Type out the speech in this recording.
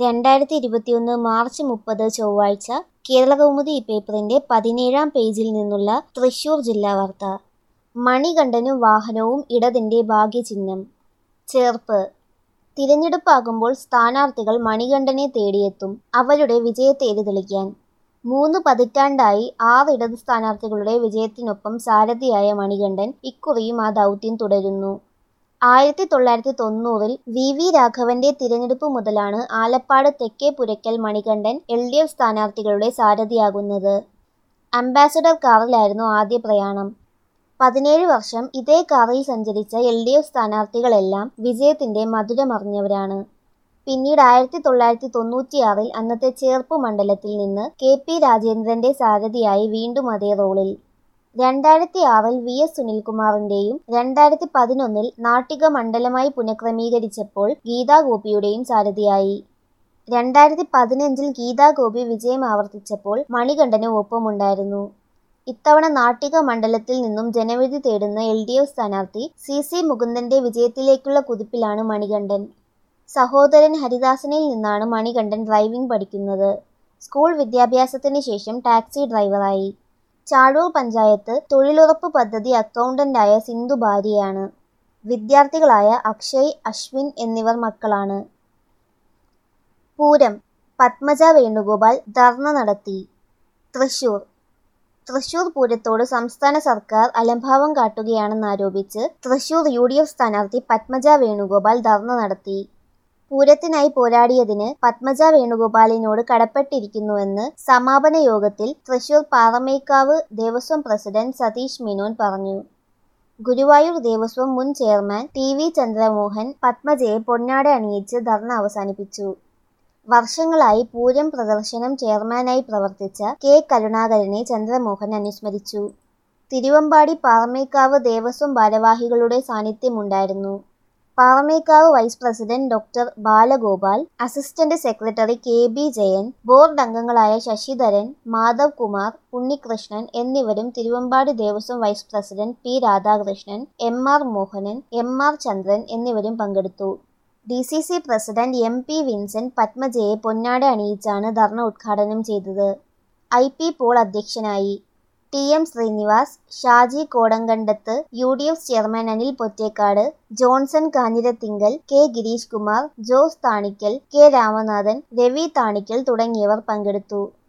രണ്ടായിരത്തി ഇരുപത്തിയൊന്ന് മാർച്ച് മുപ്പത് ചൊവ്വാഴ്ച കേരളകൗമുദി പേപ്പറിന്റെ പതിനേഴാം പേജിൽ നിന്നുള്ള തൃശൂർ ജില്ലാ വാർത്ത മണികണ്ഠനും വാഹനവും ഇടതിന്റെ ഭാഗ്യചിഹ്നം ചേർപ്പ് തിരഞ്ഞെടുപ്പാകുമ്പോൾ സ്ഥാനാർത്ഥികൾ മണികണ്ഠനെ തേടിയെത്തും അവരുടെ വിജയത്തേര് തെളിക്കാൻ മൂന്ന് പതിറ്റാണ്ടായി ആറ് ഇടത് സ്ഥാനാർത്ഥികളുടെ വിജയത്തിനൊപ്പം സാരഥിയായ മണികണ്ഠൻ ഇക്കുറിയും ആ ദൗത്യം തുടരുന്നു ആയിരത്തി തൊള്ളായിരത്തി തൊണ്ണൂറിൽ വി വി രാഘവന്റെ തിരഞ്ഞെടുപ്പ് മുതലാണ് ആലപ്പാട് തെക്കേ പുരയ്ക്കൽ മണികണ്ഠൻ എൽ ഡി എഫ് സ്ഥാനാർത്ഥികളുടെ സാരഥിയാകുന്നത് അംബാസഡർ കാറിലായിരുന്നു ആദ്യ പ്രയാണം പതിനേഴ് വർഷം ഇതേ കാറിൽ സഞ്ചരിച്ച എൽ ഡി എഫ് സ്ഥാനാർത്ഥികളെല്ലാം വിജയത്തിന്റെ മധുരമറിഞ്ഞവരാണ് പിന്നീട് ആയിരത്തി തൊള്ളായിരത്തി തൊണ്ണൂറ്റിയാറിൽ അന്നത്തെ ചേർപ്പ് മണ്ഡലത്തിൽ നിന്ന് കെ പി രാജേന്ദ്രന്റെ സാരഥിയായി വീണ്ടും അതേ റോളിൽ രണ്ടായിരത്തി ആറിൽ വി എസ് സുനിൽകുമാറിന്റെയും രണ്ടായിരത്തി പതിനൊന്നിൽ നാട്ടിക മണ്ഡലമായി പുനഃക്രമീകരിച്ചപ്പോൾ ഗീതാ ഗോപിയുടെയും സാരഥിയായി രണ്ടായിരത്തി പതിനഞ്ചിൽ ഗീതാ ഗോപി വിജയം ആവർത്തിച്ചപ്പോൾ മണികണ്ഠനും ഒപ്പമുണ്ടായിരുന്നു ഇത്തവണ നാട്ടിക മണ്ഡലത്തിൽ നിന്നും ജനവിധി തേടുന്ന എൽ ഡി എഫ് സ്ഥാനാർത്ഥി സി സി മുകുന്ദന്റെ വിജയത്തിലേക്കുള്ള കുതിപ്പിലാണ് മണികണ്ഠൻ സഹോദരൻ ഹരിദാസനിൽ നിന്നാണ് മണികണ്ഠൻ ഡ്രൈവിംഗ് പഠിക്കുന്നത് സ്കൂൾ വിദ്യാഭ്യാസത്തിന് ശേഷം ടാക്സി ഡ്രൈവറായി ചാഴൂർ പഞ്ചായത്ത് തൊഴിലുറപ്പ് പദ്ധതി അക്കൗണ്ടന്റായ സിന്ധു ഭാര്യയാണ് വിദ്യാർത്ഥികളായ അക്ഷയ് അശ്വിൻ എന്നിവർ മക്കളാണ് പൂരം പത്മജ വേണുഗോപാൽ ധർണ നടത്തി തൃശൂർ തൃശൂർ പൂരത്തോട് സംസ്ഥാന സർക്കാർ അലംഭാവം കാട്ടുകയാണെന്നാരോപിച്ച് തൃശൂർ യു ഡി എഫ് സ്ഥാനാർത്ഥി പത്മജ വേണുഗോപാൽ ധർണ നടത്തി പൂരത്തിനായി പോരാടിയതിന് പത്മജ വേണുഗോപാലിനോട് കടപ്പെട്ടിരിക്കുന്നുവെന്ന് സമാപന യോഗത്തിൽ തൃശൂർ പാറമേക്കാവ് ദേവസ്വം പ്രസിഡന്റ് സതീഷ് മേനോൻ പറഞ്ഞു ഗുരുവായൂർ ദേവസ്വം മുൻ ചെയർമാൻ ടി വി ചന്ദ്രമോഹൻ പത്മജയെ പൊന്നാട അണിയിച്ച് ധർണ അവസാനിപ്പിച്ചു വർഷങ്ങളായി പൂരം പ്രദർശനം ചെയർമാനായി പ്രവർത്തിച്ച കെ കരുണാകരനെ ചന്ദ്രമോഹൻ അനുസ്മരിച്ചു തിരുവമ്പാടി പാറമേക്കാവ് ദേവസ്വം ഭാരവാഹികളുടെ സാന്നിധ്യമുണ്ടായിരുന്നു Paramekkavu vice president doctor Balagopal assistant secretary K B Jayan board അംഗങ്ങളായ ശശിധരൻ മാധവ് കുമാർ ഉണ്ണികൃഷ്ണൻ എന്നിവരും Thiruvambadi Devaswom vice president P Radhakrishnan M R Mohanan M R Chandran എന്നിവരും പങ്കെടുത്തു D C C president M P Vincent പത്മജയെ പൊന്നാട അണിയിച്ചാണ് ധർണ ഉദ്ഘാടനം ചെയ്തത് ഐ പി പോൾ അധ്യക്ഷനായി T M Srinivas Shaji Kodankandath U D F chairman Anil Pottekkad Johnson Kanjirathinkal K Girish Kumar Jose താണിക്കൽ K Ramanathan Ravi Thanikkal തുടങ്ങിയവർ പങ്കെടുത്തു